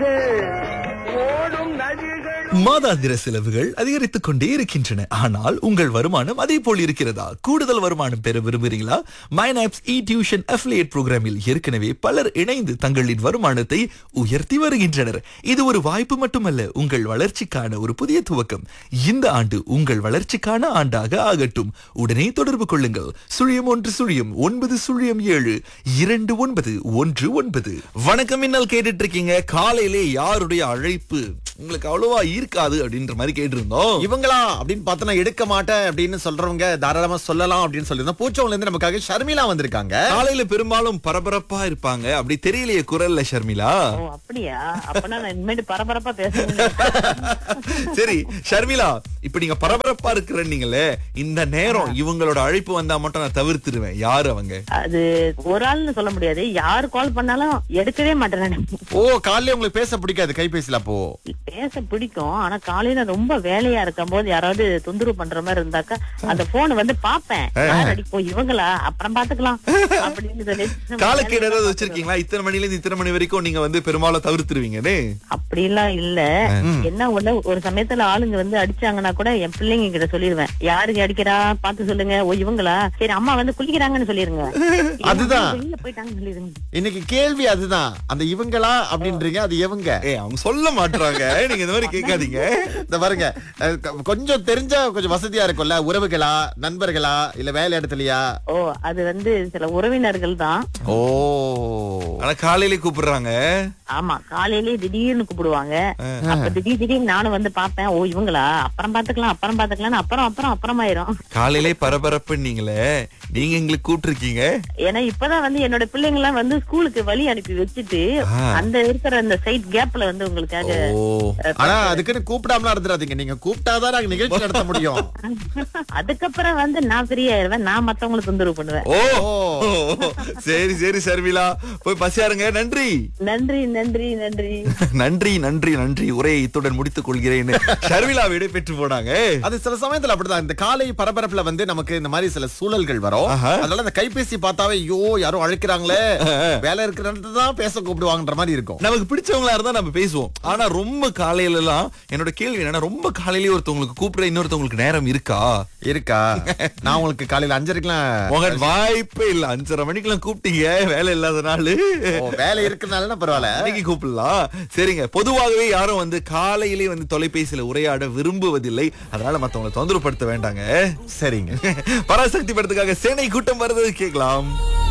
ஓடும் நதிகள் மாதாந்திர செலவுகள் அதிகரித்துக் கொண்டே இருக்கின்றன ஆனால் உங்கள் வருமானம் அதே போல் இருக்கிறதா கூடுதல் வருமானம் பெற விரும்புகிறீங்களா மைனாப்ஸ் இ டியூஷன் அஃபிலியேட் புரோகிராமில் ஏற்கனவே பலர் இணைந்து தங்களின் வருமானத்தை உயர்த்தி வருகின்றனர் இது ஒரு வாய்ப்பு மட்டுமல்ல உங்கள் வளர்ச்சிக்கான ஒரு புதிய துவக்கம் இந்த ஆண்டு உங்கள் வளர்ச்சிக்கான ஆண்டாக ஆகட்டும் உடனே தொடர்பு கொள்ளுங்கள் சுழியம் ஒன்று சுழியம் ஒன்பது சுழியம் ஏழு இரண்டு ஒன்பது ஒன்று ஒன்பது வணக்கம் இன்னல் கேட்டுட்டு இருக்கீங்க காலையிலே யாருடைய அழைப்பு உங்களுக்கு அவ்வளவா இருக்காது அப்படின்ற மாதிரி கேட்டிருந்தோம் இவங்களா அப்படின்னு பார்த்தா எடுக்க மாட்டேன் அப்படின்னு சொல்றவங்க தாராளமா சொல்லலாம் அப்படின்னு சொல்லியிருந்தோம் பூச்சவங்கல இருந்து நமக்காக ஷர்மிளா வந்திருக்காங்க காலையில பெரும்பாலும் பரபரப்பா இருப்பாங்க அப்படி தெரியலையே குரல்ல ஷர்மிளா ஓ அப்படியா அப்பனா நான் இனிமேட்டு பரபரப்பா பேசுறேன் சரி ஷர்மிளா இப்ப நீங்க பரபரப்பா இருக்கிறீங்களே இந்த நேரம் இவங்களோட அழைப்பு வந்தா மட்டும் நான் தவிர்த்துருவேன் யாரு அவங்க அது ஒரு ஆள்னு சொல்ல முடியாது யாரு கால் பண்ணாலும் எடுக்கவே மாட்டேன் நானு. ஓ காலையில உங்களுக்கு பேச பிடிக்காது கைபேசியில அப்போ பேச பிடிக்கும் ஆனா காலையில ரொம்ப வேலையா இருக்கும் போது யாராவது தொந்தரவு பண்ற மாதிரி இருந்தாக்கா அந்த போன் வந்து பாப்பேன் யார் அடிப்போ இவங்களா அப்புறம் பாத்துக்கலாம் அப்படின்னு சொல்லி காலக்கேடு ஏதாவது வச்சிருக்கீங்களா இத்தனை மணில இருந்து இத்தனை மணி வரைக்கும் நீங்க வந்து பெரும்பாலும் தவிர்த்துருவீங்கன்னு அப்படிலாம் இல்ல என்ன ஒண்ணு ஒரு சமயத்துல ஆளுங்க வந்து அடிச்சாங்கன்னா கூட என் பிள்ளைங்க கிட்ட சொல்லிடுவேன் யாருக்கு அடிக்கிறா பாத்து சொல்லுங்க ஓ இவங்களா சரி அம்மா வந்து குளிக்கிறாங்கன்னு சொல்லிருங்க அதுதான். வெளியில போயிட்டாங்கன்னு சொல்லிருங்க இன்னைக்கு கேள்வி அதுதான் அந்த இவங்களா அப்படின்றீங்க அது எவங்க ஏய் அவங்க சொல்ல மாட்றாங்க நீங்க இந்த மாதிரி கேட்காதீங்க இந்த பாருங்க அஹ், கொ- கொஞ்சம் தெரிஞ்சா கொஞ்சம் வசதியா இருக்கும்ல உறவுகளா நண்பர்களா இல்ல வேலை இடத்துலயா ஓ அது வந்து சில உறவினர்கள் தான் ஓ ஆனா காலையிலே கூப்பிடுறாங்க ஆமா காலையிலேயே திடீர்னு கூப்பிடுவாங்க அப்ப திடீர் திடீர்னு நானும் வந்து பாப்பேன் ஓ இவங்களா அப்புறம் பாத்துக்கலாம் அப்புறம் பாத்துக்கலாம் அப்புறம் அப்புறம் அப்புறமாயிரும் காலையிலே பரபரப்புன்னீங்களே நீங்க எங்களுக்கு கூப்பிட்டுருக்கீங்க ஏன்னா இப்பதான் வந்து என்னோட பிள்ளைங்க எல்லாம் வந்து ஸ்கூலுக்கு வழி அனுப்பி வச்சுட்டு ஆ. அந்த இருக்கிற அந்த சைட் கேப்ல வந்து உங்களுக்காக ஓ ஆனா அதுக்குன்னு கூப்பிடாமலாம் இருந்துடாதீங்க நீங்க கூப்பிட்டாதான் நாங்க நிகழ்ச்சி நடத்த முடியும் அதுக்கப்புறம் வந்து நான் ஃப்ரீ ஆயிருவேன் நான் மத்தவங்களுக்கு தொந்தரவு பண்ணுவேன் ஓ சரி சரி சர்மிளா போய் பசியாருங்க நன்றி நன்றி நன்றி நன்றி நன்றி நன்றி நன்றி உரையை இத்துடன் முடித்துக் கொள்கிறேன் ஷர்மிளா விடை பெற்று போனாங்க அது சில சமயத்துல அப்படிதான் இந்த காலை பரபரப்புல வந்து நமக்கு இந்த மாதிரி சில சூழல்கள் வரும் ஆஹா. அதனால இந்த கைபேசி பார்த்தாவே ஐயோ யாரும் அழைக்கிறாங்களே வேலை இருக்கிற இடத்துல தான் பேச கூப்பிடுவாங்கன்ற மாதிரி இருக்கும் நமக்கு பிடிச்சவங்களா இருந்தா நம்ம பேசுவோம் ஆனா ரொம்ப காலையில எல்லாம் என்னோட கேள்வி என்னன்னா ரொம்ப காலையிலேயே ஒருத்தவங்களுக்கு கூப்பிட இன்னொருத்தவங்களுக்கு நேரம் இருக்கா இருக்கா நான் உங்களுக்கு காலையில அஞ்சரைக்கெல்லாம் உங்க வாய்ப்பே இல்ல அஞ்சரை மணிக்கெல்லாம் கூப்பிட்டீங்க வேலை இல்லாத நாள் ஓ, வேலை இருக்கிறனால பரவாயில்ல இன்னைக்கு கூப்பிடலாம் சரிங்க பொதுவாகவே யாரும் வந்து காலையிலே வந்து தொலைபேசியில உரையாட விரும்புவதில்லை அதனால மத்தவங்களை தொந்தரவுப்படுத்த வேண்டாங்க சரிங்க பராசக்தி படத்துக்காக சேனை கூட்டம் வருது கேட்கலாம்